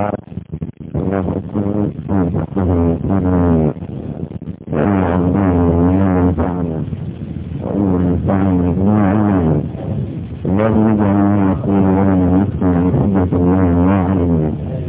بعد الله أكبر أنفقه إني وإن عبدنا من ينفعنا وإن ينفعنا بما علمنا اللهم اجعلنا نقول لنا نسمع حجة الله ما علمنا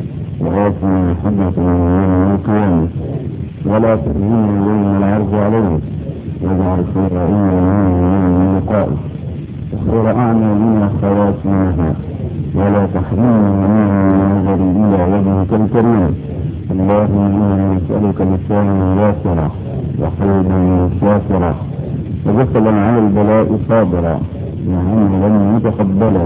وغافنا حجة من يوم القيامة ولا تؤذينا يوم العرض علينا واجعل خير أمنا من لقائك وخير أعمالنا خواتمها ولا تحرمنا من النظر إلى وجهك الكريم اللهم إنا نسألك لسانا ياسرا وقلبا شاكرا وجسدا على البلاء صابرا وعملا متقبلا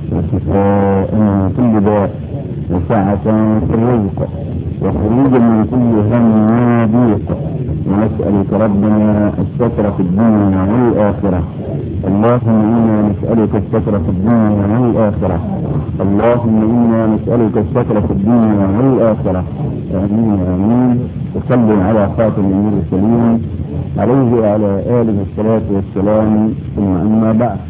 وشفاء من كل داء وسعة في الرزق وخروجا من كل هم وضيق ونسألك ربنا الستر في الدنيا والآخرة اللهم إنا نسألك الستر في الدنيا والآخرة اللهم إنا نسألك الستر في الدنيا والآخرة آمين آمين وصلي على خاتم المرسلين عليه وعلى آله الصلاة والسلام ثم أما بعد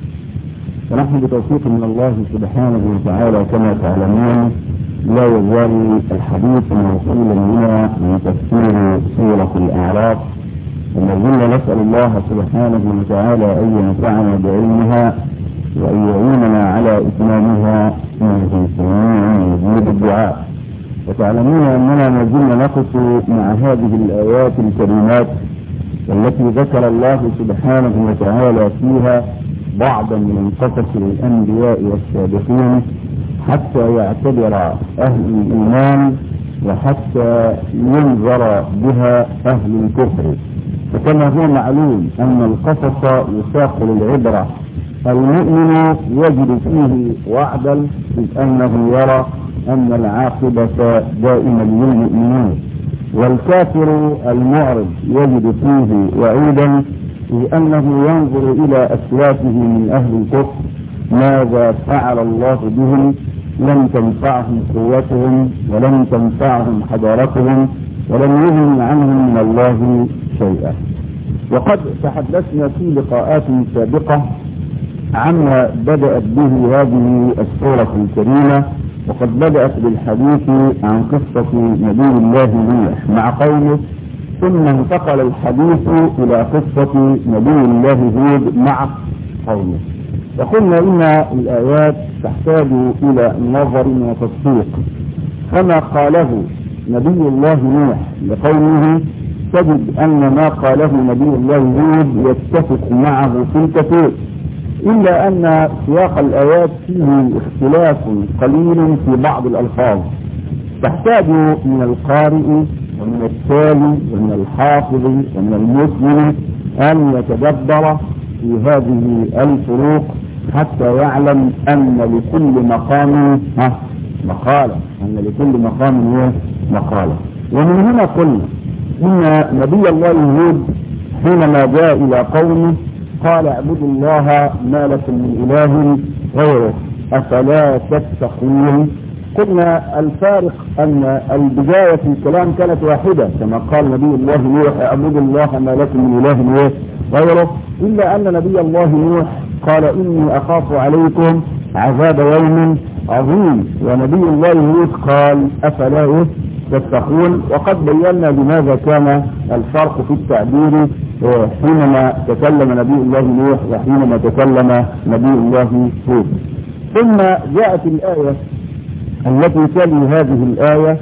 فنحن بتوفيق من الله سبحانه وتعالى كما تعلمون لا يزال الحديث موصولا بنا من تفسير سورة الأعراف وما زلنا نسأل الله سبحانه وتعالى أن ينفعنا بعلمها وأن يعيننا على إتمامها إنه سميع يجيب الدعاء وتعلمون أننا ما زلنا نقص مع هذه الآيات الكريمات التي ذكر الله سبحانه وتعالى فيها بعضا من قصص الأنبياء والسابقين حتى يعتبر أهل الإيمان وحتى ينظر بها أهل الكفر فكما هو معلوم أن القصص يساق للعبرة المؤمن يجد فيه وعدا إذ أنه يرى أن العاقبة دائما للمؤمنين والكافر المعرض يجد فيه وعيدا لأنه ينظر إلى أسلافه من أهل الكفر ماذا فعل الله بهم لم تنفعهم قوتهم ولم تنفعهم حضارتهم ولم يغن عنهم من الله شيئا وقد تحدثنا في لقاءات سابقة عما بدأت به هذه السورة الكريمة وقد بدأت بالحديث عن قصة نبي الله نوح مع قومه ثم انتقل الحديث إلى قصة نبي الله هود مع قومه وقلنا إن الآيات تحتاج إلى نظر وتصديق فما قاله نبي الله نوح لقومه تجد أن ما قاله نبي الله هود يتفق معه في الكثير إلا أن سياق الآيات فيه اختلاف قليل في بعض الألفاظ تحتاج من القارئ ومن التالي ومن الحافظ ومن المسلم أن يتدبر في هذه الفروق حتى يعلم أن لكل مقام مقالة أن لكل مقام مقالة ومن هنا قلنا إن نبي الله هود حينما جاء إلى قومه قال اعبدوا الله ما لكم من إله غيره أفلا تتقون قلنا الفارق أن البداية في الكلام كانت واحدة كما قال نبي الله نوح اعبدوا الله ما لكم من إله غيره إلا أن نبي الله نوح قال إني أخاف عليكم عذاب يوم عظيم ونبي الله هود قال أفلا تتقون وقد بينا لماذا كان الفرق في التعبير حينما تكلم نبي الله نوح وحينما تكلم نبي الله هود ثم جاءت الآية التي تلي هذه الآية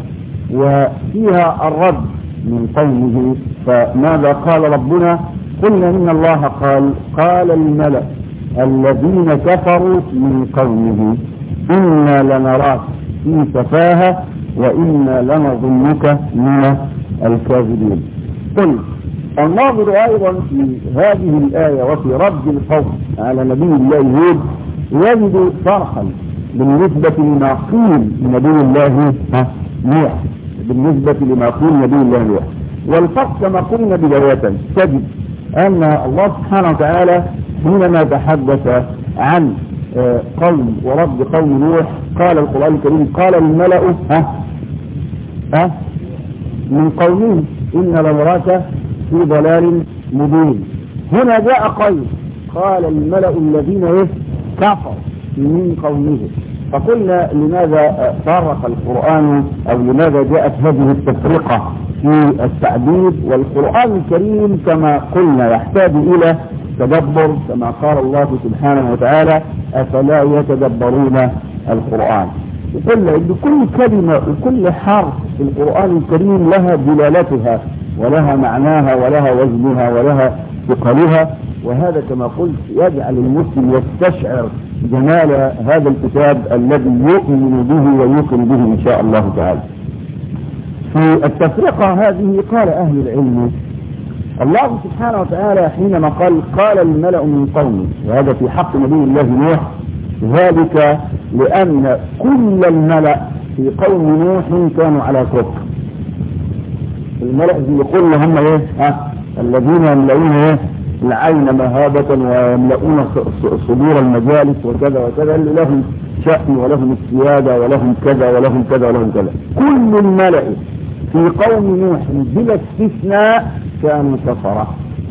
وفيها الرد من قومه فماذا قال ربنا قلنا إن الله قال قال الملأ الذين كفروا من قومه إنا لنراك في سفاهة وإنا لنظنك من الكاذبين قل الناظر أيضا في هذه الآية وفي رد القوم على نبي الله هود يجد فرحا بالنسبة لما قيل لنبي الله نوح بالنسبة لما قيل نبي الله نوح والفرق كما قلنا بداية تجد أن الله سبحانه وتعالى حينما تحدث عن قوم ورد قوم نوح قال القرآن الكريم قال الملأ ها ها من قومه إن لنراك في ضلال مبين هنا جاء قيل قال الملأ الذين ايه كفروا من قومه فقلنا لماذا فرق القرآن أو لماذا جاءت هذه التفرقة في التعبيد والقرآن الكريم كما قلنا يحتاج إلى تدبر كما قال الله سبحانه وتعالى أفلا يتدبرون القرآن وقلنا ان كل كلمة وكل حرف في القرآن الكريم لها دلالتها ولها معناها ولها وزنها ولها ثقلها وهذا كما قلت يجعل المسلم يستشعر جمال هذا الكتاب الذي يؤمن به ويوقن به ان شاء الله تعالى. في التفرقة هذه قال اهل العلم الله سبحانه وتعالى حينما قال قال الملأ من قومه وهذا في حق نبي الله نوح ذلك لأن كل الملأ في قوم نوح كانوا على كفر الملأ يقول هم ايه ها الذين يملؤون ايه العين مهابة ويملؤون صدور المجالس وكذا وكذا اللي لهم شأن ولهم السيادة ولهم كذا ولهم كذا ولهم كذا كل الملأ في قوم نوح بلا استثناء كانوا كفرة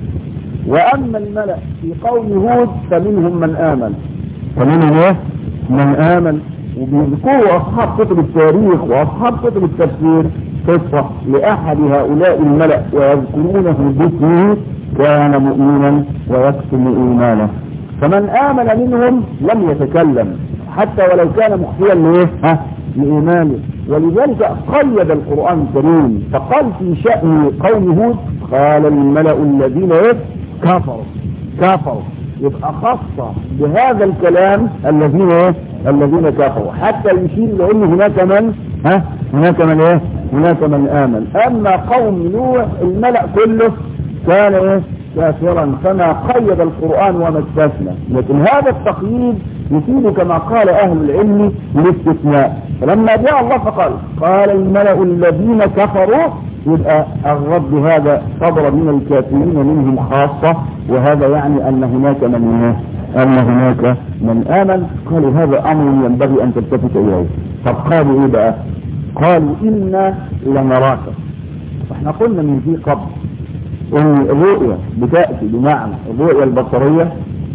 وأما الملأ في قوم هود فمنهم من آمن فمنهم ايه من آمن وبيذكروا أصحاب كتب التاريخ وأصحاب كتب التفسير قصة لأحد هؤلاء الملأ ويذكرونه باسمه كان مؤمنا ويكتم إيمانه فمن آمن منهم لم يتكلم حتى ولو كان مخفيا لإيه؟ ها؟ لإيمانه ولذلك قيد القرآن الكريم فقال في شأن قوم هود قال الملأ الذين إيه؟ كفروا كفروا يبقى خاصة بهذا الكلام الذين ايه الذين كفروا حتى يشير لان هناك من ها هناك من ايه هناك من امن اما قوم نوح الملأ كله كان ايه كافرا فما قيد القرآن وما استثنى لكن هذا التقييد يفيد كما قال اهل العلم الاستثناء فلما جاء الله فقال قال الملأ الذين كفروا يبقى الرد هذا صدر من الكافرين منهم خاصة وهذا يعني أن هناك من أن هناك من آمن قالوا هذا أمر ينبغي أن تلتفت إليه طب قالوا إيه بقى قالوا إنا لنراك احنا قلنا من ذي قبل ان الرؤية بتأتي بمعنى الرؤية البصرية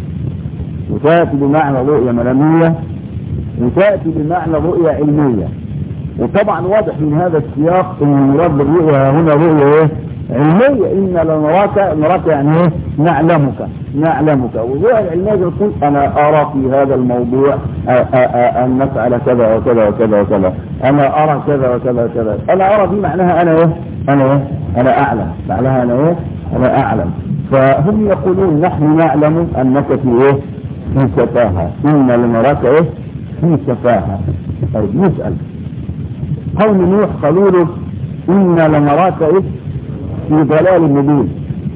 وتأتي بمعنى رؤية منامية وتأتي بمعنى رؤية علمية وطبعا واضح من هذا السياق ان المراد بالرؤيا هنا رؤيا ايه علمية إن لنراك نراك يعني ايه نعلمك نعلمك والرؤيا العلمية تقول أنا أرى في هذا الموضوع أن نفعل كذا وكذا وكذا وكذا أنا أرى كذا وكذا وكذا أنا أرى دي معناها أنا إيه أنا إيه أنا أعلم معناها أنا إيه أنا أعلم فهم يقولون نحن نعلم أنك في إيه في سفاهة إن لنراك إيه في سفاهة طيب نسأل قوم نوح قالوا له إنا لنراك إيه في ضلال مبين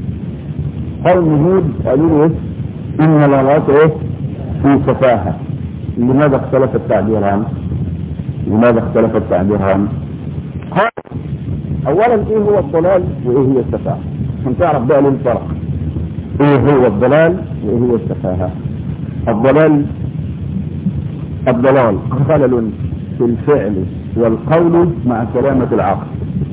قوم هود قالوا له إيه إنا لنراك إيه في سفاهة لماذا اختلف التعبيران لماذا اختلف التعبيران قال أولا إيه هو الضلال وإيه هي السفاهة عشان تعرف بقى ليه الفرق إيه هو الضلال وإيه هي السفاهة الضلال الضلال خلل في الفعل والقول مع سلامة العقل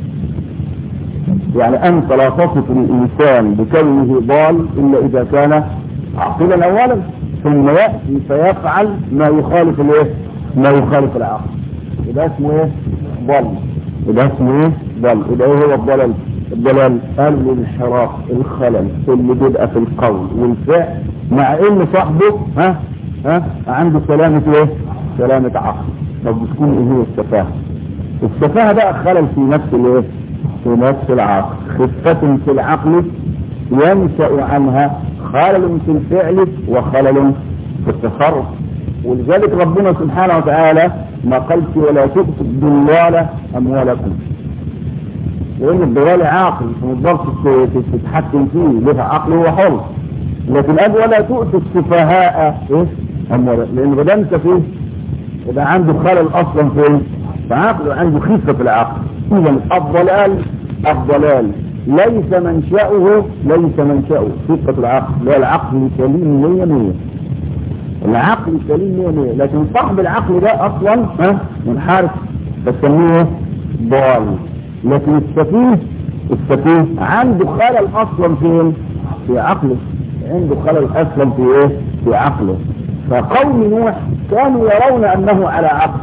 يعني أنت لا تصف الإنسان بكونه ضال إلا إذا كان عاقلا أولا ثم يأتي فيفعل ما يخالف الايه ما يخالف العقل يبقى اسمه ايه ضل يبقى اسمه ايه ضل يبقى ايه هو الضلال الضلال الانحراف الخلل اللي بيبقى في القول والفعل مع ان صاحبه ها ها عنده سلامة ايه سلامة عقل طب بتكون ايه هي السفاهة السفاهة بقى خلل في نفس الايه في نفس العقل خفة في العقل ينشأ عنها خلل في الفعل وخلل في التصرف ولذلك ربنا سبحانه وتعالى ما قالش ولا تؤتوا الضلال اموالكم لان الضلال عاقل ما تقدرش تتحكم فيه له عقل هو حر لكن قال ولا تؤتوا السفهاء ايه اموالكم لان ما دام انت فيه يبقى عنده خلل اصلا فين فعقله عنده خفه في العقل اذا الضلال الضلال ليس منشأه ليس منشأه خفة العقل لا العقل سليم مية مية العقل سليم مية مية لكن صاحب العقل ده اصلا ها منحرف بسميه ضال لكن السفيه السفيه عنده خلل اصلا فين في عقله عنده خلل اصلا في ايه في عقله فقوم نوح كانوا يرون انه على عقل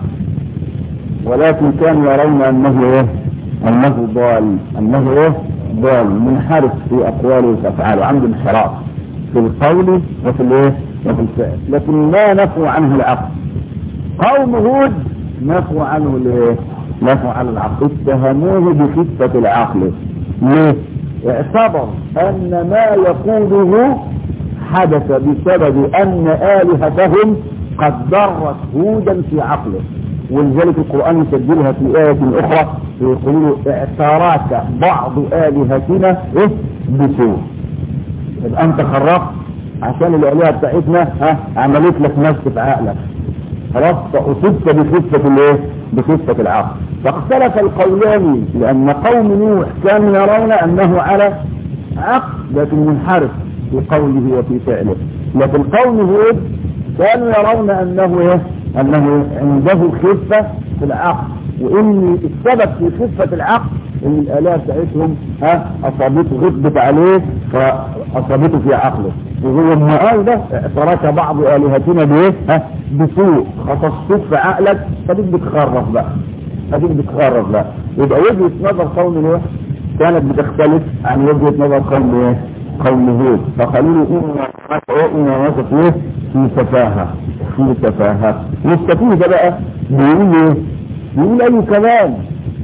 ولكن كانوا يرون انه ايه انه ضال انه ايه ضال منحرف في اقواله وافعاله عنده انحراف في القول وفي الايه وفي الفعل لكن ما نفوا عنه العقل قوم هود نفوا عنه الايه نفوا عن العقل اتهموه بخفة العقل ليه اعتبر ان ما يقوله حدث بسبب ان الهتهم قد ضرت هودا في عقله ولذلك القرآن يسجلها في آية أخرى يقول اعتراك بعض آلهتنا إيه بسوء يبقى أنت خرفت عشان الآلهة بتاعتنا ها عملت لك نفس في عقلك خلاص فأصبت بخفة الايه؟ بخفة العقل فاختلف القولان لأن قوم نوح كانوا يرون أنه على عقل لكن منحرف في قوله وفي فعله لكن قوم هود كانوا يرون أنه إيه؟ أنه عنده خفة في العقل وإن السبب في خفة العقل إن الآلهة بتاعتهم ها أصابته غضبت عليه فأصابته في عقله وهو ما قال ده ترك بعض آلهتنا بإيه؟ ها بسوء خصصت في عقلك فديك بتخرف بقى فديك بتخرف بقى يبقى وجهة نظر قوم نوح كانت بتختلف عن وجهة نظر قوم ايه؟ قوم هود فقالوا إنا إنا وصف ايه؟ في سفاهة في سفاهة والسفيه ده بقى بيقول ايه؟ بيقول أي كلام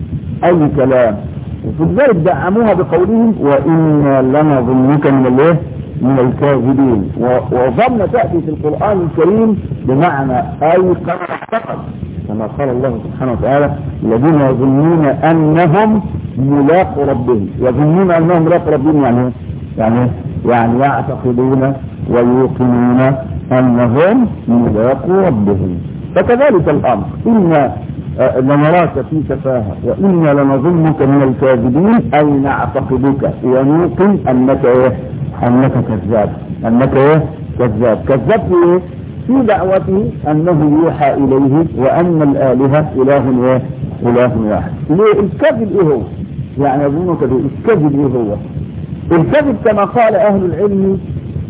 أي كلام وفي ذلك دعموها بقولهم وإنا لنظنك من الايه؟ من الكاذبين وظن تأتي في القرآن الكريم بمعنى أي كما اعتقد كما قال الله سبحانه وتعالى الذين يظنون أنهم ملاقوا ربهم يظنون أنهم ملاقوا ربهم يعني يعني يعني يعتقدون ويوقنون أنهم ملاقوا ربهم فكذلك الأمر إنا لنراك في سفاهة وإنا لنظنك من الكاذبين أي نعتقدك ونوقن أنك إيه أنك كذاب أنك إيه كذاب كذاب في إيه في دعوته أنه يوحى إليه وأن الآلهة إله إيه إله واحد ليه الكذب إيه هو يعني يظن كذب الكذب إيه هو الكذب كما قال أهل العلم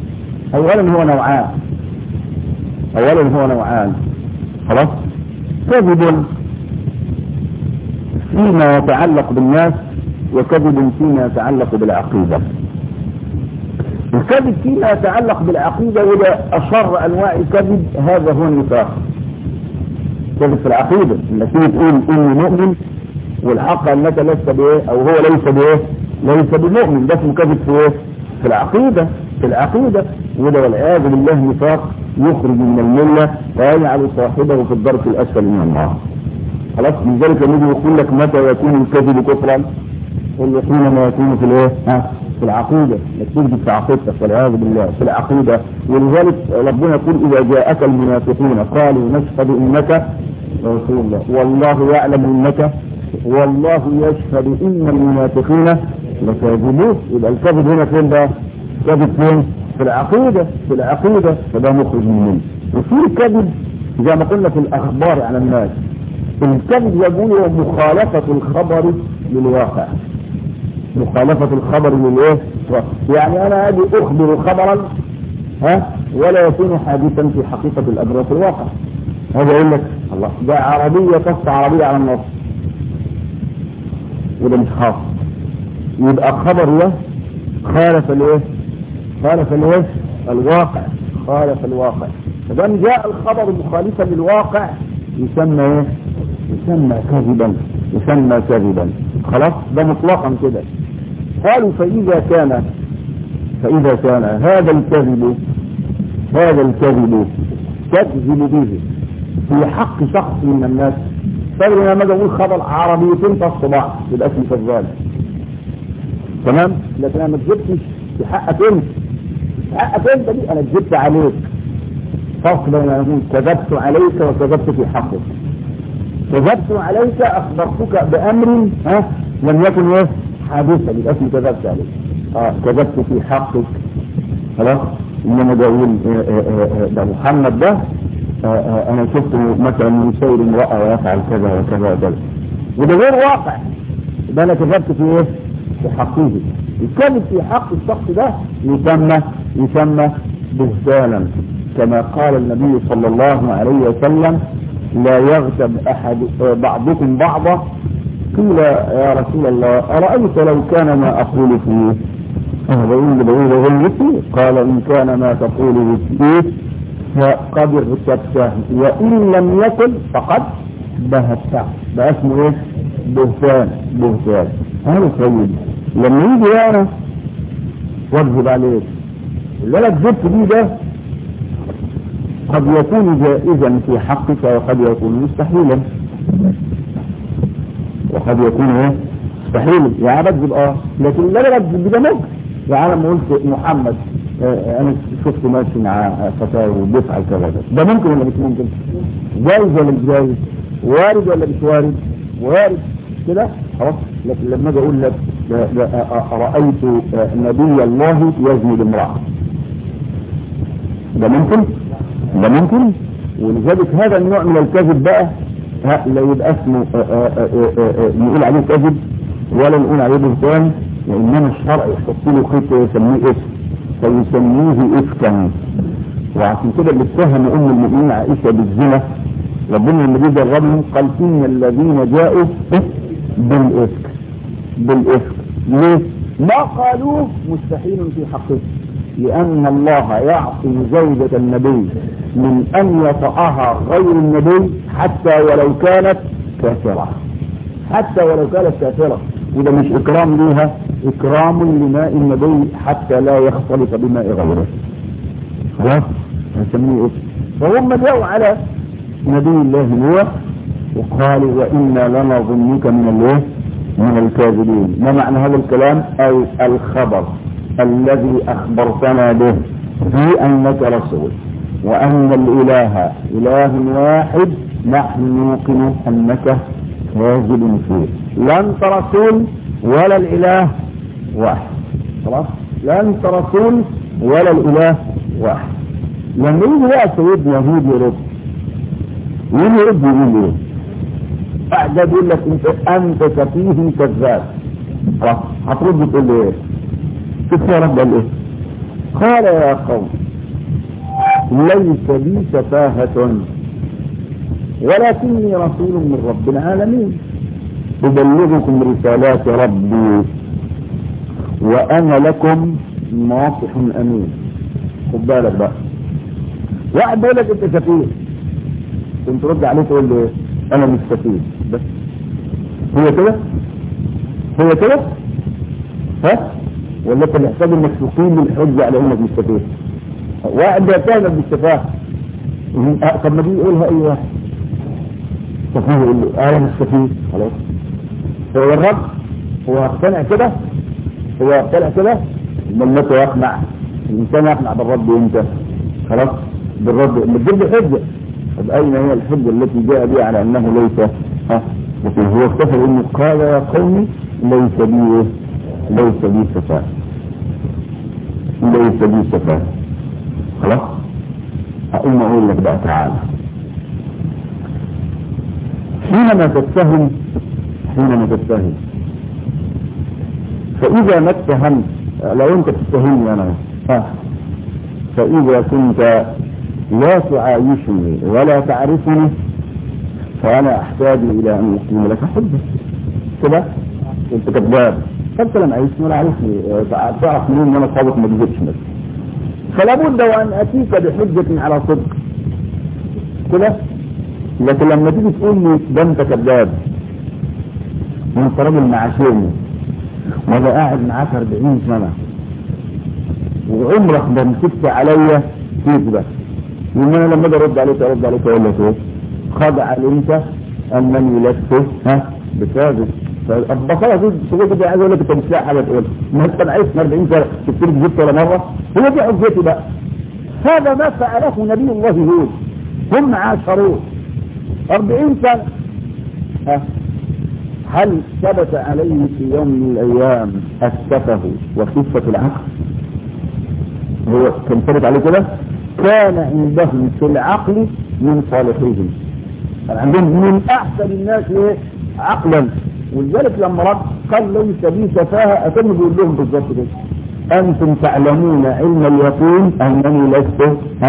أولا هو نوعان أولا هو نوعان خلاص كذب فيما يتعلق بالناس وكذب فيما يتعلق بالعقيدة الكذب فيما يتعلق بالعقيدة وده أشر أنواع الكذب هذا هو النفاق كذب في العقيدة انك تيجي تقول إني مؤمن والحق أنك لست بإيه أو هو ليس بإيه ليس بمؤمن ده اسمه كذب في إيه في العقيدة في العقيدة وده والعياذ بالله نفاق يخرج من الملة ويجعل صاحبه في الدرك الأسفل من النار خلاص لذلك لما يجي يقول لك متى يكون الكذب كفرا قل يكون ما يكون في الايه ها في العقيدة انك تكذب في عقيدتك والعياذ بالله في العقيدة ولذلك ربنا يقول اذا جاءك المنافقون قالوا نشهد انك رسول الله والله يعلم انك والله يشهد ان المنافقين لكاذبون يبقى الكذب هنا فين بقى؟ كذب فين؟ في العقيدة في العقيدة فده مخرج من منه وفي الكذب زي ما قلنا في الاخبار على الناس الكذب يقول هو مخالفة الخبر للواقع مخالفة الخبر للايه يعني انا اجي اخبر خبرا ها ولا يكون حادثا في حقيقة الامر في الواقع هذا يقول لك الله ده عربية قصة عربية على النص وده مش خاص يبقى خبر ده خالف الايه خالف الايه الواقع خالف الواقع فدام جاء الخبر مخالفا للواقع يسمى ايه يسمى كذبا يسمى كذبا خلاص ده مطلقا كده قالوا فإذا كان فإذا كان هذا الكذب هذا الكذب تكذب به في حق شخص من الناس طيب لما اجي اقول خبر عربيتين تص بعض يبقى اسمي كذاب تمام لكن انا ما كذبتش في حقك انت في حقك انت دي انا كذبت عليك فصل بين ان كذبت عليك وكذبت في حقك كذبت عليك اخبرتك بامر ها لم يكن ايه حادثا يبقى اسمي كذبت عليك اه كذبت في حقك خلاص انما ده اقول ده محمد ده انا شفته مثلا يسير امرأة ويفعل كذا وكذا وكذا وده غير واقع ده انا كذبت في ايه في حقه الكذب في حق الشخص ده يسمى يسمى بهتانا كما قال النبي صلى الله عليه وسلم لا يغتب أحد بعضكم بعضا قيل يا رسول الله أرأيت لو كان ما أقول فيه أنا بقول بقول بقول فيه قال إن كان ما تقول فيه فقد ارتبته وإن لم يكن فقد بهته ده اسمه ايه بهتان بهتان هذا سيد لما يجي انا واكذب عليك اللي انا كذبت بيه ده قد يكون جائزا في حقك وقد يكون مستحيلا وقد يكون ايه مستحيلا يعني بكذب اه لكن اللي انا بكذب ده ممكن يعني لما قلت محمد آه انا شفته ماشي مع فتاه وبيفعل كذا ده ممكن ولا مش ممكن؟ جايز ولا مش جايز؟ وارد ولا مش وارد؟ وارد كده خلاص لكن لما اجي اقول لك رايت نبي الله يزني بامراه ده ممكن؟ ده ممكن؟ ولذلك هذا النوع من الكذب بقى لا يبقى اسمه نقول عليه كذب ولا نقول عليه بهتان وانما الشرع يحط له خيط ويسميه اسم فيسميه افكا وعشان كده اللي اتهم ام المؤمنين عائشه بالزنا ربنا لما جه جربهم قال ان الذين جاءوا بالافك بالافك ليه؟ ما قالوه مستحيل في حقه لأن الله يعصم زوجة النبي من أن يطأها غير النبي حتى ولو كانت كافرة حتى ولو كانت كافرة وده مش إكرام ليها إكرام لماء النبي حتى لا يختلط بماء غيره خلاص نسميه إيه فهم جاءوا على نبي الله نوح وقالوا وإنا لنظنك من الايه من الكاذبين ما معنى هذا الكلام أي الخبر الذي أخبرتنا به في أنك رسول وأن الإله إله واحد نحن نوقن أنك كاذب فيه لا أنت رسول ولا الإله واحد خلاص لا أنت رسول ولا الإله واحد لما يجي بقى سيدنا يهود يرد يجي يرد يقول ايه؟ قاعد يقول لك انت انت سفيه كذاب خلاص هترد تقول له ايه؟ شوف يا رب قال ايه؟ قال يا قوم ليس بي سفاهة ولكني رسول من رب العالمين أبلغكم رسالات ربي وأنا لكم ناصح أمين خد بالك بقى واحد بيقول لك أنت سفيه كنت ترد عليه تقول له إيه؟ أنا مش سفيه بس هو كده؟ هو كده؟ ها؟ ولا انت محتاج انك تقيم الحجه على انك مش سفيه واحد بيتهمك بالسفاهه طب ما دي يقولها اي واحد سفيه يقول له انا مش سفيه خلاص هو الرب هو يقتنع كده هو يقتنع كده امال متى يقنع الانسان يقنع بالرب امتى خلاص بالرب لما تجيب لي حجه طب اين هي الحجه التي جاء بها على انه ليس ها لكن هو اكتفى انه قال يا قومي ليس بي ليس بي سفاه ليس بي سفاه خلاص اقوم اقول لك بقى تعالى حينما تتهم حينما تتهم فاذا ما اتهمت لو انت تتهمني انا ها فاذا كنت لا تعايشني ولا تعرفني فانا احتاج الى ان اقيم لك حجه كده انت كذاب فانت لم عايشني ولا عارفني تعرف منين ان انا صادق ما بيجيبش مثلا فلا بد وان اتيك بحجه على صدق كده لكن لما تيجي تقول لي ده انت كذاب وانت راجل معاشرني وانا قاعد معاك 40 سنه وعمرك ما مسكت عليا كيف ده وان انا لما اجي ارد عليك ارد عليك اقول لك ايه؟ قد علمت انني لست ها بكاذب فالبصره دي تقول كده عايز اقول لك انت مش لاقي حاجه تقول ما انت عايش 40 سنه تكتب جبت ولا مره هو دي حجتي بقى هذا ما فعله نبي الله هود هم عاشروه 40 سنه ها هل ثبت عليه في يوم من الايام السفه وخفه العقل هو كان ثبت عليه كده كان عندهم في العقل من صالحيهم كان عندهم من احسن الناس ايه عقلا ولذلك لما رد قال ليس بي سفاهه اتم بيقول لهم بالظبط كده انتم تعلمون علم اليقين انني لست ها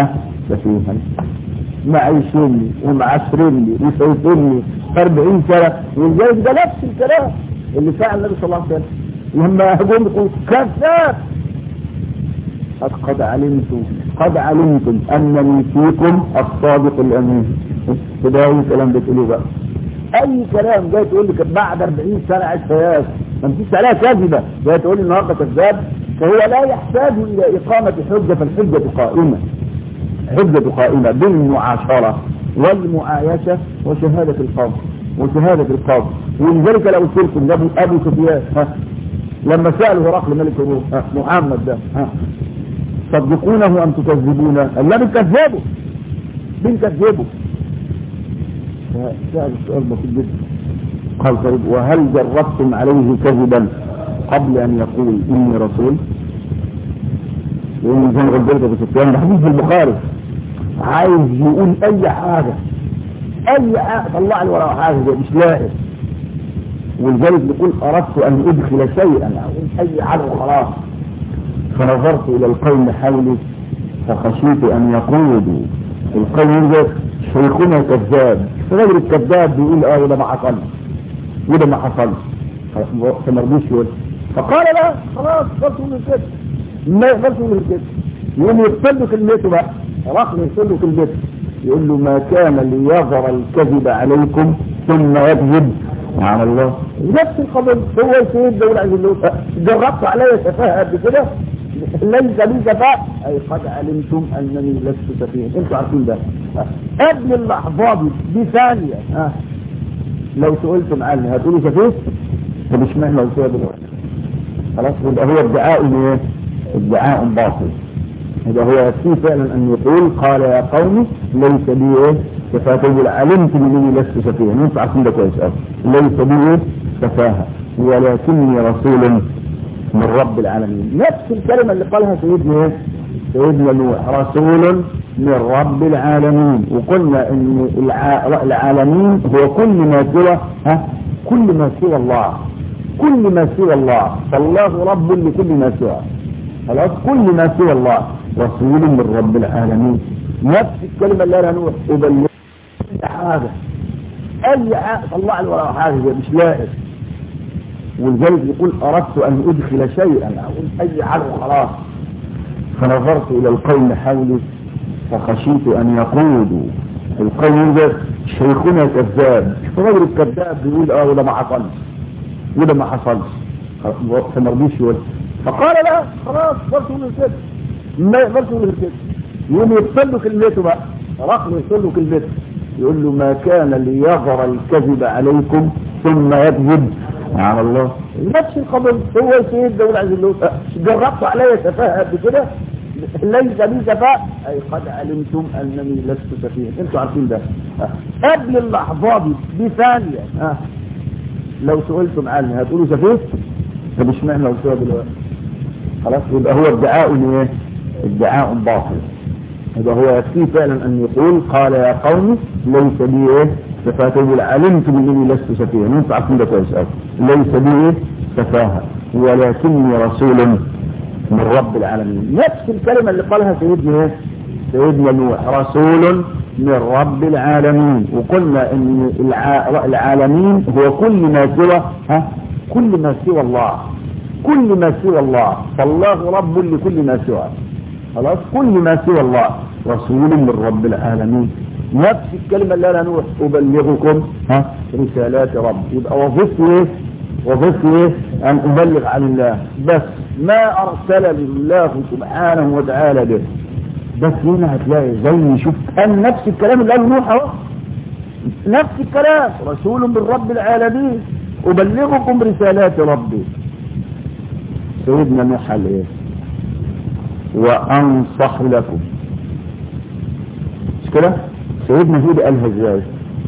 سفيها معيشني ومعاشرني وسيطرني 40 سنة ولذلك ده نفس الكلام اللي فعل النبي صلى الله عليه وسلم لما هجوم يقول كذاب قد قد علمتم قد علمتم انني فيكم الصادق الامين كده اي كلام بتقولوه بقى اي كلام جاي تقول لي بعد 40 سنه عايش حياه ما انتش عليها كذبه جاي تقول لي النهارده كذاب فهو لا يحتاج الى اقامه حجه فالحجه قائمه حجه قائمه بالمعاشره والمعايشه وشهاده القاضي وشهاده القاضي ولذلك لو قلت لكم ابو ابو سفيان ها لما سالوا هرقل ملك الروم ها محمد ده ها تصدقونه ام تكذبونه؟ قال لا بنكذبه بنكذبه فسأل السؤال بسيط جدا قال طيب وهل جربتم عليه كذبا قبل ان يقول اني رسول؟ لان زي ما قلت لك ابو سفيان ده حديث البخاري عايز يقول اي حاجه اي حاجه طلع لي وراه حاجه مش لاقي ولذلك بيقول اردت ان ادخل شيئا اقول اي حاجه وخلاص فنظرت الى القوم حولي فخشيت ان يقولوا القوم ده شيخنا كذاب الراجل الكذاب بيقول اه وده ما حصلش وده ما حصلش فما رضيش يقول فقال لا خلاص قلت من كده ما يقبلش من كده يقوم يقتل له كلمته بقى رقم يقتل له كلمته يقول له ما كان ليظهر الكذب عليكم ثم يكذب على الله نفس القضية هو السيد دولة عز الله جربت علي سفاهة قبل كده ليس لي سفاهة أي قد علمتم أنني لست سفيها أنتوا عارفين ده قبل اللحظة دي بثانية ها لو سئلتم عني هتقولوا سفيه طب اشمعنى لو سئل دلوقتي خلاص يبقى هو ادعاء ايه؟ ادعاء باطل يبقى هو يكفي فعلا ان يقول قال يا قوم ليس بي ايه سفاهة علمت انني لست سفيها انتوا عارفين ده كويس قوي ليس بي ايه سفاهة ولكني رسول من رب العالمين نفس الكلمة اللي قالها سيدنا ايه؟ سيدنا نوح رسول من رب العالمين وقلنا ان العالمين هو كل ما سوى ها كل ما سوى الله كل ما سوى الله فالله رب لكل ما سوى خلاص كل ما سوى الله رسول من رب العالمين نفس الكلمة اللي انا نوح ابلغ حاجة اي حاجة طلع لي ورا حاجة مش لاقي ولذلك يقول اردت ان ادخل شيئا اقول اي حاجة وخلاص فنظرت الى القوم حولي فخشيت ان يقولوا القوم ده شيخنا كذاب الراجل الكذاب بيقول اه وده ما حصلش وده ما حصلش فما رضيش يقول فقال لا خلاص قلت من كده ما يقبلش من كده يقوم يقتل له كلمته بقى رقم يقتل له كلمته يقول له ما كان ليظهر الكذب عليكم ثم يكذب على الله نفس القضية هو السيد دولة عز الله جربت علي سفاهة قبل كده ليس لي سفاهة أي قد علمتم أنني لست سفيها أنتوا عارفين ده قبل اللحظة دي بثانية ها لو سئلتم عني هتقولوا سفيه طب اشمعنى لو سئل دلوقتي خلاص يبقى هو ادعاء ايه ادعاء باطل يبقى هو يكفي فعلا ان يقول قال يا قوم ليس لي ايه سفاهة يقول علمت انني لست سفيها انتوا عارفين ده كويس قوي ليس لي ايه سفاهة ولكني رسول من رب العالمين نفس الكلمة اللي قالها سيدنا ايه سيدنا نوح رسول من رب العالمين وقلنا ان العالمين هو كل ما سوى ها كل ما سوى الله كل ما سوى الله فالله رب لكل ما سوى خلاص كل ما سوى الله رسول من رب العالمين نفس الكلمة اللي انا نوح ابلغكم ها رسالات رب يبقى وظيفتي ايه وظيفتي ايه ان ابلغ عن الله بس ما ارسل الله سبحانه وتعالى به بس هنا هتلاقي زي شوف كان نفس الكلام اللي قاله نوح اهو نفس الكلام رسول من رب العالمين ابلغكم رسالات ربي سيدنا نوح قال ايه وانصح لكم مش كده سيدنا هود قالها ازاي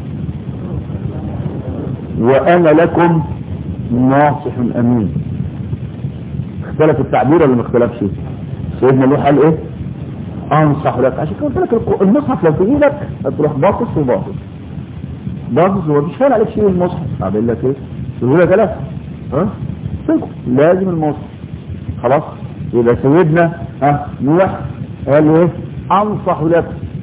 وانا لكم ناصح امين اختلف التعبير ولا ما اختلفش سيدنا نوح قال ايه انصح لك عشان كده قلت لك المصحف لو في ايدك هتروح باصص وباصص باصص هو مش فاهم عليك شيء المصحف اعمل لك ايه تقول لك لا ها لازم المصحف خلاص يبقى سيدنا ها نوح قال ايه انصح لك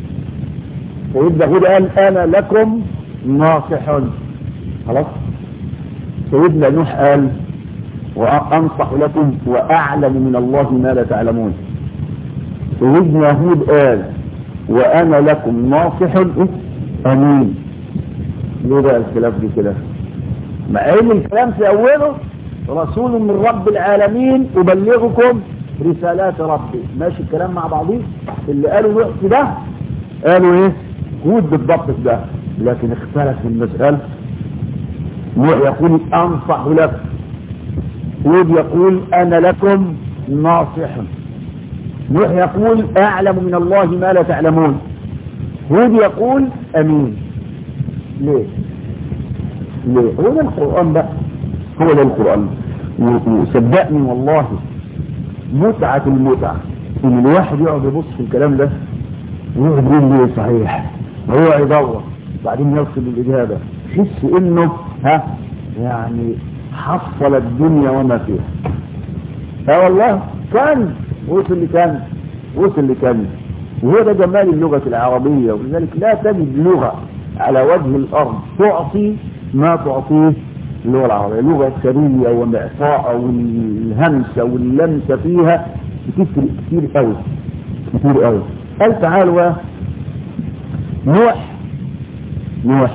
سيدنا هود قال انا لكم ناصح خلاص سيدنا نوح قال وانصح لكم واعلم من الله ما لا تعلمون سيدنا هود قال وانا لكم ناصح امين ليه بقى الخلاف دي كده مع ان الكلام في اوله رسول من رب العالمين ابلغكم رسالات ربي ماشي الكلام مع بعضيه اللي قالوا الوقت ده قالوا ايه هود بالضبط ده لكن اختلف في المسألة نوح يقول انصح لك هود يقول انا لكم ناصح نوح يقول اعلم من الله ما لا تعلمون هود يقول امين ليه ليه هو ده القرآن بقى هو ده القرآن وصدقني والله متعة المتعة ان الواحد يقعد يبص في الكلام ده ويقعد يقول ليه صحيح هو يدور بعدين يوصل للإجابة تحس انه ها يعني حصل الدنيا وما فيها اه والله كان وصل لكان وصل لكان وهو ده جمال اللغة العربية ولذلك لا تجد لغة على وجه الأرض تعطي ما تعطيه اللغة العربية لغة سرية ومعطاء والهمسة واللمسة فيها بتفرق كتير قوي كتير قوي قال تعالوا نوح نوح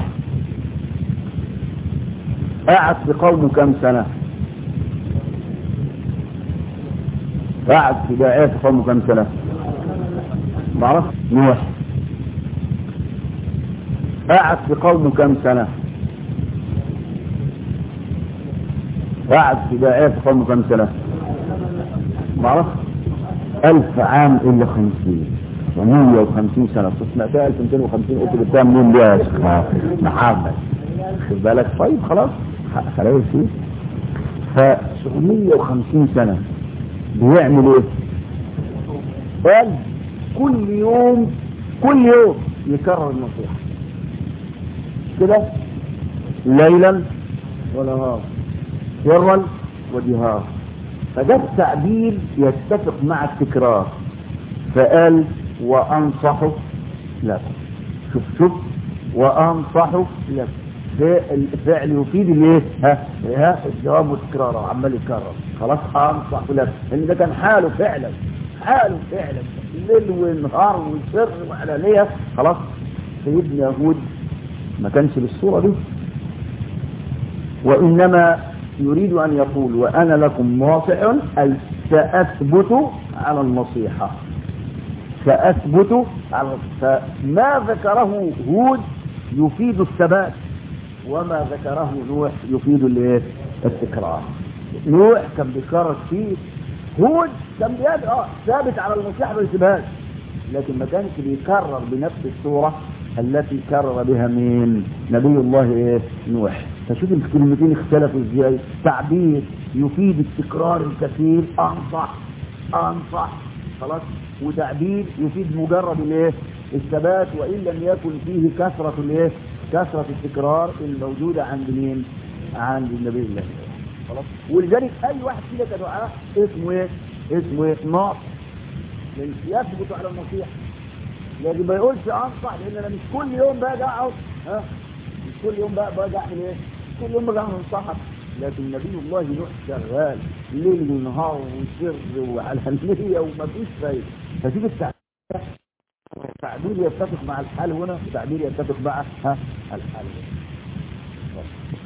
قعد في قومه كم سنة قعد في داعية في قومه كم سنة معرفش نوح قعد في قومه كم سنة قعد في داعية في قومه كم سنة معرفش ألف عام إلا خمسين ومية وخمسين سنة سمعتها ألف ميتين وخمسين قلت جبتها منين دي يا شيخ محمد خد بالك طيب خلاص خلاص فيه ف 750 سنة بيعمل ايه؟ قال كل يوم كل يوم يكرر النصيحة كده ليلا ونهارا سرا وجهارا فده التعبير يتفق مع التكرار فقال وانصح لكم شوف شوف وانصح لكم الفعل يفيد الايه ها ها الجواب والتكرار عمال يكرر خلاص انصح لك لان ده كان حاله فعلا حاله فعلا ليل ونهار وسر وعلانيه خلاص سيدنا يهود ما كانش بالصوره دي وانما يريد ان يقول وانا لكم ناصح اي ساثبت على النصيحه ساثبت على فما ذكره هود يفيد الثبات وما ذكره نوح يفيد الايه التكرار نوح كان بيكرر كتير هود كان بيد اه ثابت على النصيحه ما يسيبهاش لكن ما كانش بيكرر بنفس الصوره التي كرر بها مين نبي الله ايه نوح فشوف الكلمتين اختلفوا ازاي تعبير يفيد التكرار الكثير انصح انصح خلاص وتعبير يفيد مجرد الايه الثبات وان لم يكن فيه كثره الايه كثرة التكرار الموجودة عند مين عند النبي الله خلاص ولذلك اي واحد كده كدعاء اسمه ايه اسمه ايه ناصح لان يثبت على النصيحة لكن ما يقولش انصح لان انا مش كل يوم باجي اقعد ها مش كل يوم بقى باجي اعمل ايه كل يوم باجي اعمل انصحك لكن نبي الله نوح شغال ليل ونهار وسر وعلانية وما فيش فايدة فشوف التعبير تعبير يتفق مع الحال هنا وتعبير يتفق مع ها الحال هنا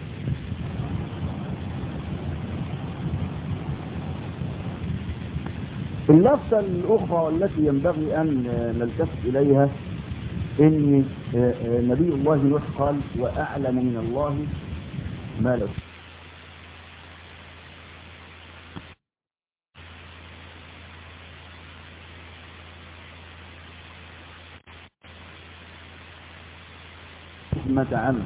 اللفظة الأخرى والتي ينبغي أن نلتفت إليها إن نبي الله نوح قال وأعلم من الله ما له حكمة عنه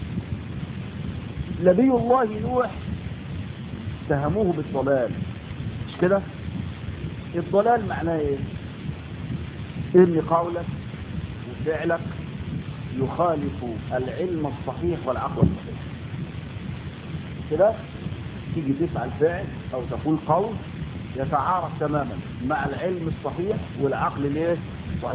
نبي الله نوح اتهموه بالضلال مش كده الضلال معناه ايه ان قولك وفعلك يخالف العلم الصحيح والعقل الصحيح كده تيجي تفعل فعل او تقول قول يتعارض تماما مع العلم الصحيح والعقل الايه الصحيح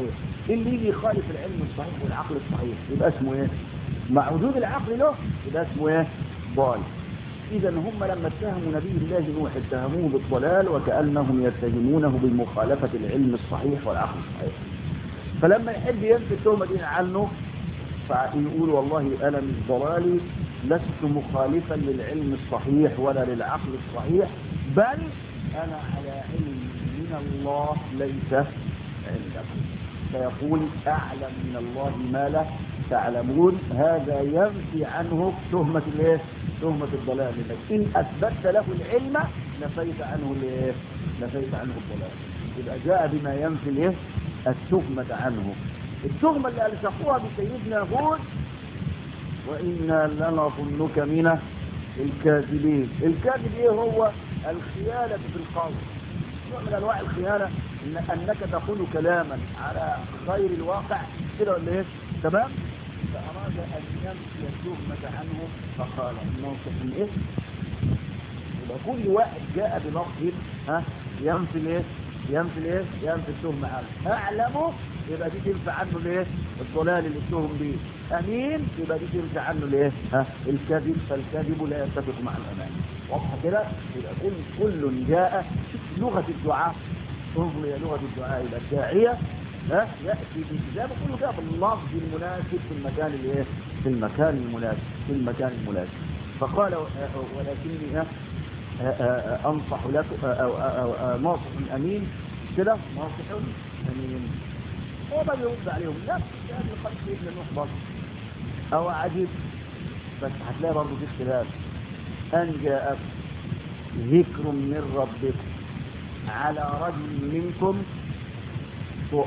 اللي يجي يخالف العلم الصحيح والعقل الصحيح يبقى اسمه ايه مع وجود العقل له يبقى اسمه ايه ضال اذا هم لما اتهموا نبي الله نوح اتهموه بالضلال وكانهم يتهمونه بمخالفه العلم الصحيح والعقل الصحيح فلما يحب ينفي التهمه دي عنه فيقول والله انا مش ضلالي لست مخالفا للعلم الصحيح ولا للعقل الصحيح بل انا على علم من الله ليس عندكم فيقول اعلم من الله ما لا تعلمون هذا ينفي عنه تهمة الايه تهمة الضلال لك ان اثبتت له العلم نفيت عنه الايه نفيت عنه الضلال يبقى جاء بما ينفي الايه التهمة عنه التهمة اللي ألصقوها بسيدنا هود وإنا لنظنك من الكاذبين الكاذب ايه هو الخيانة في القول نوع من انواع الخيانة إن انك تقول كلاما على غير الواقع كده ولا ايه تمام فاراد ان ينفي التهمة عنه فقال موقف الايه يبقى كل واحد جاء بلفظ ها ينفي الايه ينفي الايه ينفي التهمة عنه اعلمه يبقى دي تنفع عنه الايه الضلال اللي اتهم به امين يبقى دي تنفع عنه الايه ها الكذب فالكذب لا يتفق مع الامان واضحه كده يبقى كل كل جاء لغه الدعاء انظر يا لغه الدعاء يبقى الداعيه ها ياتي بالكتابه كله جاء باللفظ المناسب في المكان الايه في المكان المناسب في المكان المناسب فقال ولكني ها انصح لك ناصح امين كده ناصح امين هو ما بيرد عليهم نفس هذه الخلق سيدنا نوح برضه او عجيب بس هتلاقي برضه في اختلاف ان جاء ذكر من ربكم على رجل منكم سوء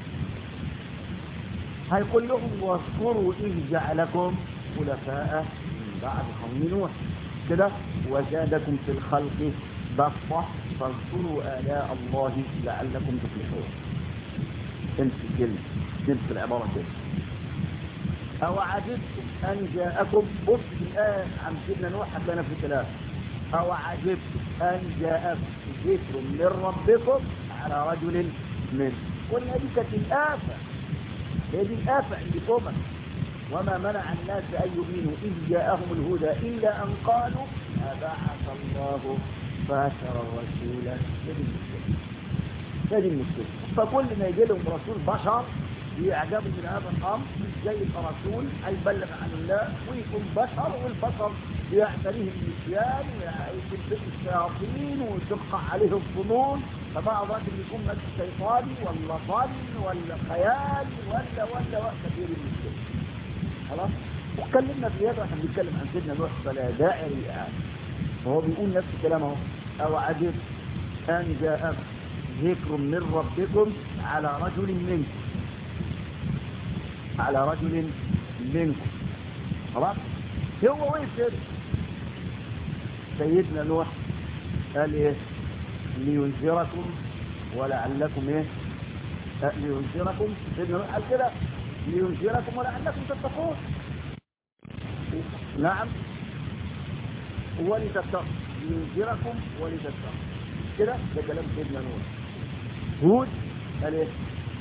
هيقول لهم واذكروا اذ جعلكم خلفاء من بعد قوم نوح كده وزادكم في الخلق بسطه فاذكروا الاء الله لعلكم تفلحون انت الكلمة تلك العبارة كده او عجبتم ان جاءكم بص الآن عن سيدنا نوح حتى في الكلام او عجبتم ان جاءكم ذكر من ربكم على رجل منه قلنا دي كانت الآفة هي دي الآفة عندكم وما منع الناس أن يؤمنوا إذ جاءهم الهدى إلا أن قالوا أبعث الله بشر رسولا هذه المشكلة فكل ما يجي لهم رسول بشر يعجبوا من هذا الامر مش جاي يبقى رسول هيبلغ عن الله ويكون بشر والبشر يعتريه النسيان ويتبقى الشياطين وتبقى عليه الظنون فبعض ذلك يكون مجد شيطاني ولا ظن ولا خيال ولا ولا ولا كثير من الشيء خلاص واتكلمنا في هذا واحنا بنتكلم عن سيدنا نوح فلا داعي للإعادة وهو بيقول نفس الكلام اهو او عجب ان جاءكم ذكر من ربكم على رجل منكم على رجل منكم خلاص هو وين كده سيدنا نوح قال ايه لينذركم ولعلكم ايه أه لينذركم سيدنا نوح قال كده لينذركم ولعلكم تتقون نعم ولتتقوا لينذركم ولتتقوا كده ده كلام سيدنا نوح هود قال ايه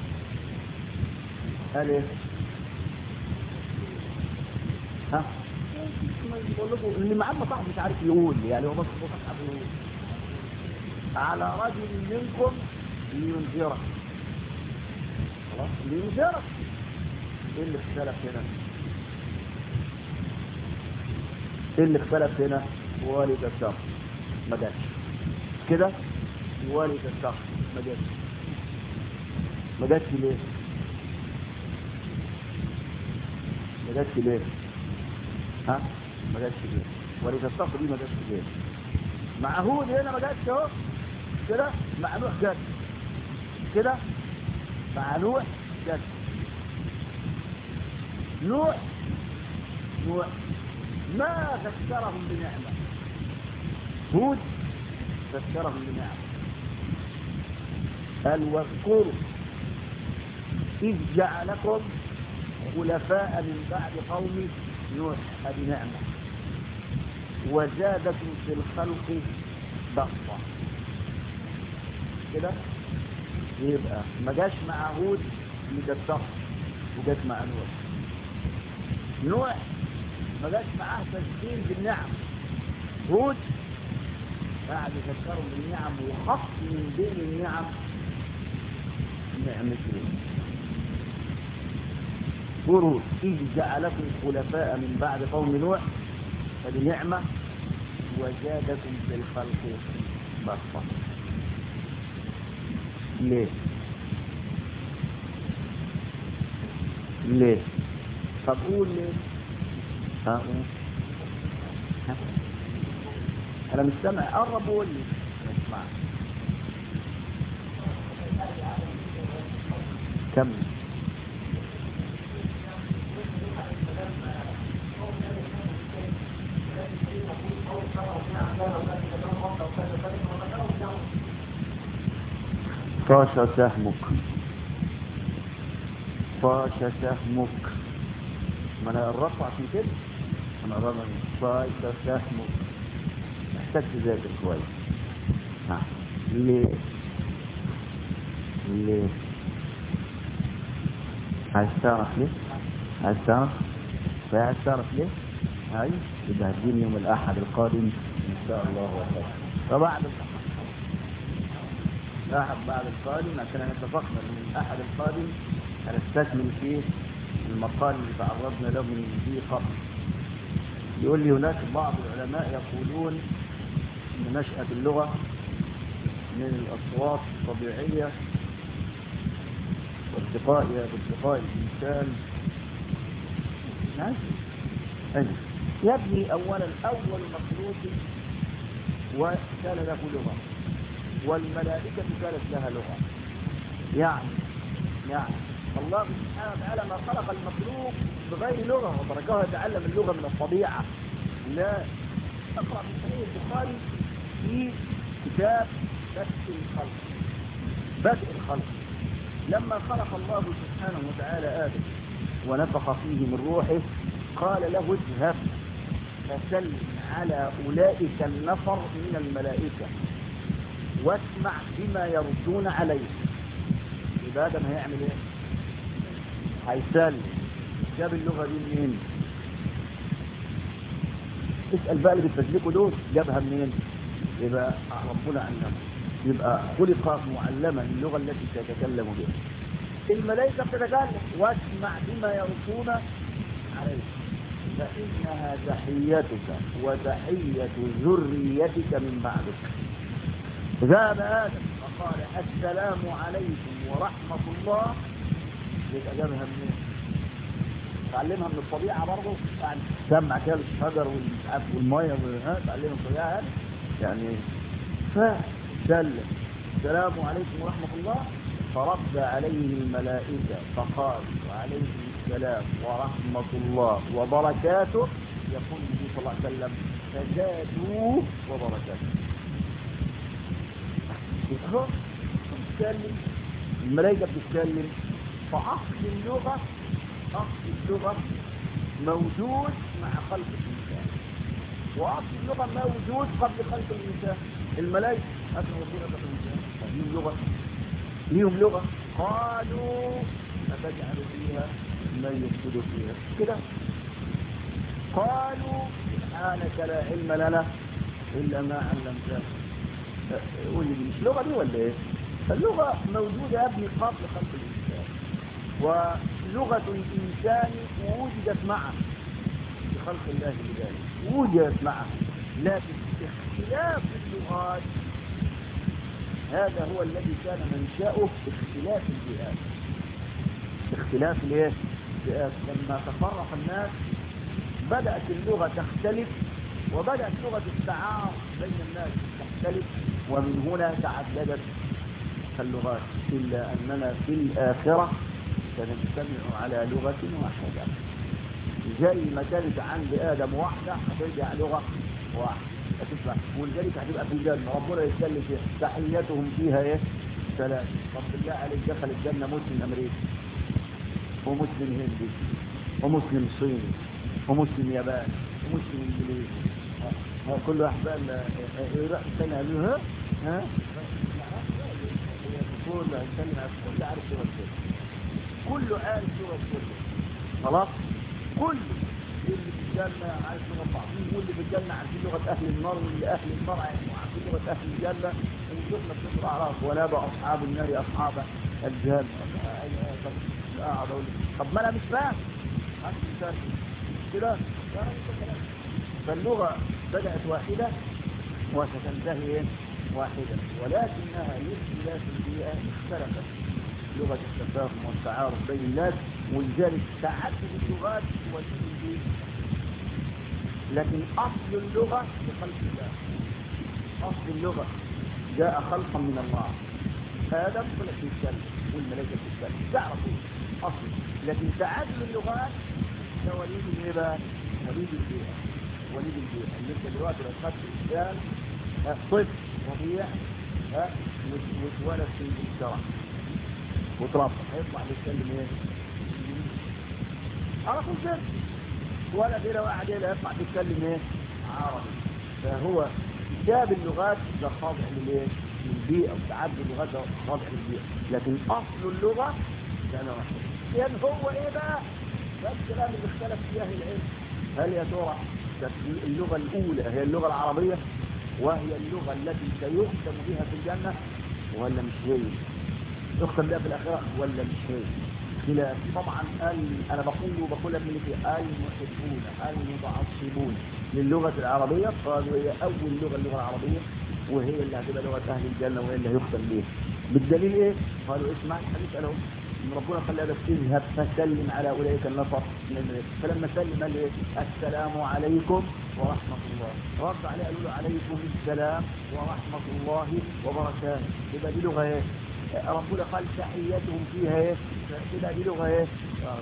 قال ايه ها بقول لكم اللي معاه مصاحب مش عارف يقول يعني هو بس مصاحب يقول على رجل منكم لينذرك خلاص لينذرك ايه اللي اختلف هنا ايه اللي اختلف هنا والد الشخص ما جاش كده والد الشخص ما جاش ما جاتش ليه ما جاتش ليه ها ما جاتش ليه وليد الصف دي ما جاتش ليه مع هود هنا ما جاتش اهو كده مع نوح جت كده مع نوح جت نوح نوح ما ذكرهم بنعمة هود ذكرهم بنعمة قال واذكروا إذ جعلكم خلفاء من بعد قوم نوح هذه نعمة وزادكم في الخلق بسطة كده يبقى ما جاش مع هود اللي كانت صح وجت مع نوح نوح ما جاش معاه تسجيل بالنعم هود بعد يفكروا بالنعم وخط من بين النعم نعمتين برود إذ جعلكم خلفاء من بعد قوم نوح هذه نعمة وزادكم في الخلق بسطة ليه ليه طب قول ليه ها قول ها انا مش سامع قرب وقول لي اسمع كمل طاش سهمك طاش سهمك ما انا قربت عشان كده انا قربت طاش سهمك محتاج تذاكر كويس ها ليه ليه عايز تعرف ليه عايز تعرف عايز تعرف ليه هاي يبقى هتجيني يوم الاحد القادم ان شاء الله وخير فبعد الاحد بعد القادم عشان احنا اتفقنا ان الاحد القادم هنستكمل فيه المقال اللي تعرضنا له من ذي قبل يقول لي هناك بعض العلماء يقولون ان نشأة اللغة من الاصوات الطبيعية وارتقائها بارتقاء الانسان ماشي أجل. يبني اولا اول مخلوق وكان له لغة والملائكة كانت لها لغة يعني يعني الله سبحانه وتعالى ما خلق المخلوق بغير لغة وتركه يتعلم اللغة من الطبيعة لا اقرأ في صحيح البخاري في كتاب بدء الخلق بدء الخلق لما خلق الله سبحانه وتعالى آدم ونفخ فيه من روحه قال له اذهب فسلم على أولئك النفر من الملائكة واسمع بما يردون عليه يبقى آدم هيعمل ايه هيسلم جاب اللغة دي منين اسأل بقى اللي بتفزلكوا دول جابها منين يبقى ربنا علمه يبقى خلق معلما اللغة التي تتكلم بها الملائكة بتتكلم واسمع بما يردون عليه فإنها تحيتك وتحية ذريتك من بعدك ذهب آدم فقال السلام عليكم ورحمة الله يبقى جابها منين؟ تعلمها من الطبيعة برضه يعني سمع كده الشجر والمسعف والمية ها تعلمها من الطبيعة يعني فسلم السلام عليكم ورحمة الله فرد عليه الملائكة فقال وعليه السلام ورحمة الله وبركاته يقول النبي صلى الله عليه وسلم فزادوا وبركاته اهو بتتكلم الملائكة بتتكلم فأصل اللغة أصل اللغة موجود مع خلق الإنسان وأصل اللغة موجود قبل خلق الإنسان الملائكة أكرم ربنا خلق الإنسان ليهم لغة ليهم لغة قالوا أتجعل فيها من يفسد فيها كده قالوا سبحانك لا علم لنا إلا ما علمتنا قول لي مش لغة دي ولا ايه اللغة موجودة يا ابني قبل خلق الإنسان ولغة الإنسان وجدت معه بخلق الله لذلك وجدت معه لكن اختلاف اللغات هذا هو الذي كان منشأه اختلاف الجهات اختلاف الايه الجهات لما تفرق الناس بدأت اللغة تختلف وبدأت لغة التعارف بين الناس تختلف ومن هنا تعددت اللغات إلا أننا في الآخرة سنجتمع على لغة واحدة زي ما كانت عند آدم واحدة هترجع لغة واحدة هتسمع ولذلك هتبقى في الجنة ربنا يتكلم فيها تحياتهم فيها ايه سلام طب بالله عليك دخل الجنة مسلم أمريكي ومسلم هندي ومسلم صيني ومسلم ياباني ومسلم انجليزي كل واحد بقى يروح الثاني قال له ها ها كل هيتكلم كل عارف شو كله عارف لغة كله خلاص كله اللي في الجنة عارف لغة بعضهم واللي في الجنة عارفين لغة أهل النار واللي أهل النار عارفين لغة أهل الجنة ونشوفنا في الأعراف ونادى أصحاب النار أصحاب الجنة أقعد أقول طب ما أنا مش فاهم كده فاللغة بدأت واحدة وستنتهي واحدة ولكنها لاختلاف البيئة اختلفت لغة التفاهم والتعارف بين الناس ولذلك تعدد اللغات تولد البيئة لكن أصل اللغة بخلق الله أصل اللغة جاء خلقا من الله آدم طلع في الجنة والملائكة في الجنة تعرفوا أصل لكن تعدد اللغات ده وليد الايه بقى؟ وليد البيئة وليد البيئة اللي انت دلوقتي لو خدت انسان طفل رضيع ها واتولد في انجلترا وتربى هيطلع بيتكلم ايه؟ على طول كده ولا كده واحد هنا يطلع بيتكلم ايه؟ عربي فهو كتاب اللغات ده خاضع للايه؟ للبيئة وتعدد اللغات ده خاضع للبيئة لكن اصل اللغة كان واحد يعني هو ايه بقى؟ ده الكلام اللي اختلف فيه اهل العلم هل يا ترى اللغة الأولى هي اللغة العربية وهي اللغة التي سيختم بها في الجنة ولا مش هي يختم بها في الآخرة ولا مش هي خلاف طبعا قال أنا بقول وبقول ابن اللي المحبون المتعصبون للغة العربية قالوا هي أول لغة اللغة العربية وهي اللي هتبقى لغة أهل الجنة وهي اللي هيختم بها بالدليل إيه؟ قالوا اسمع الحديث قالوا ان ربنا قال له اذهب فسلم على اولئك النفر فلما سلم قال ايه السلام عليكم ورحمة الله رد عليه قالوا له عليكم السلام ورحمة الله وبركاته يبقى دي لغة ايه ربنا قال تحياتهم فيها ايه يبقى دي لغة ايه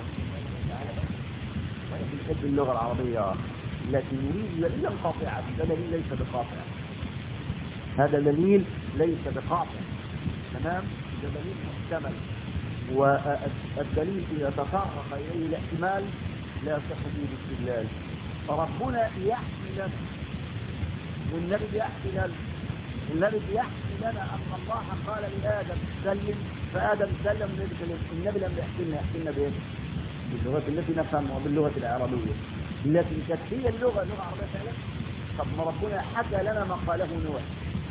بنحب اللغة العربية لكن نريد دليلا قاطعا ده دليل ليس بقاطع هذا دليل ليس بقاطع تمام ده دليل محتمل والدليل إذا تطرق إليه الاحتمال لا يصح فيه الاستدلال فربنا يحكي لنا والنبي بيحكي لنا النبي بيحكي لنا أن الله قال لآدم سلم فآدم سلم النبي سلم النبي لم يحكي لنا يحكي لنا بإيه؟ باللغة التي نفهمها وباللغة العربية لكن كانت هي اللغة لغة عربية فعلا طب ما ربنا حكى لنا ما قاله نوح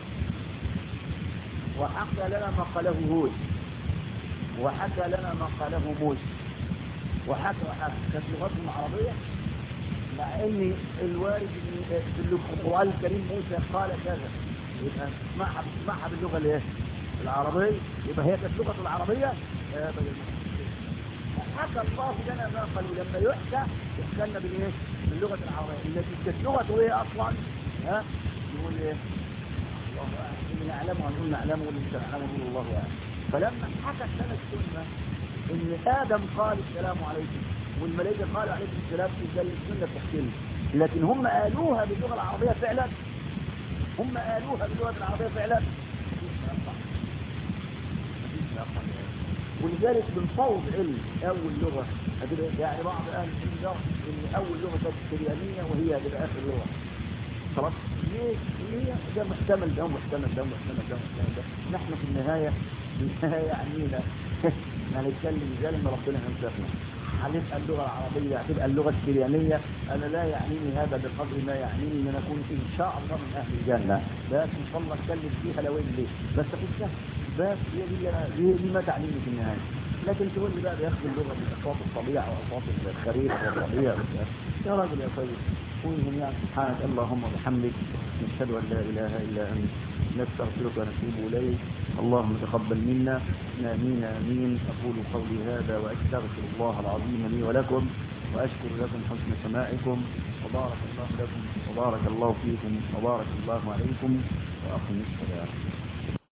وحكى لنا ما قاله هود وحكى لنا ما قاله موسى وحكى وحكى كانت لغتهم عربية مع ان الوارد في القرآن الكريم موسى قال كذا يبقى اسمعها اسمعها باللغة الايه؟ العربية يبقى هي كانت لغة العربية حكى الله لنا ما قالوا لما يحكى يحكى لنا بالايه؟ باللغة العربية التي كانت لغته ايه اصلا؟ ها؟ يقول ايه؟ الله اعلم اللي نعلمه هنقول نعلمه واللي مش نعلمه نقول الله اعلم فلما حكت لنا السنة ان ادم قال السلام عليكم والملائكة قالوا عليكم السلام في السنة بتحكي لكن هم قالوها باللغة العربية فعلا هم قالوها باللغة العربية فعلا ولذلك بنفوض علم اول لغة يعني بعض اهل العلم يرى ان اول لغة كانت السريانية وهي هتبقى اخر لغة خلاص ليه ليه ده محتمل ده محتمل ده محتمل ده محتمل ده نحن في النهاية في النهاية يعنينا هنتكلم زي ما ربنا هنسافنا هنبقى اللغة العربية هتبقى اللغة السريانية أنا لا يعنيني هذا بقدر ما يعنيني أن أكون إن شاء الله من أهل الجنة بس إن شاء الله أتكلم فيها لو ليه بس أخشها بس هي دي, هي دي ما تعنيني في النهاية لكن تقول لي بقى بياخد اللغة بأصوات الطبيعة وأصوات الخريف والربيع يا راجل يا طيب قولهم يعني سبحانك اللهم وبحمدك نشهد أن لا إله إلا أنت نستغفرك ونتوب إليك اللهم تقبل منا آمين آمين أقول قولي هذا وأستغفر الله العظيم لي ولكم وأشكر لكم حسن سماعكم وبارك الله لكم وبارك الله فيكم وبارك الله عليكم وأقم السلام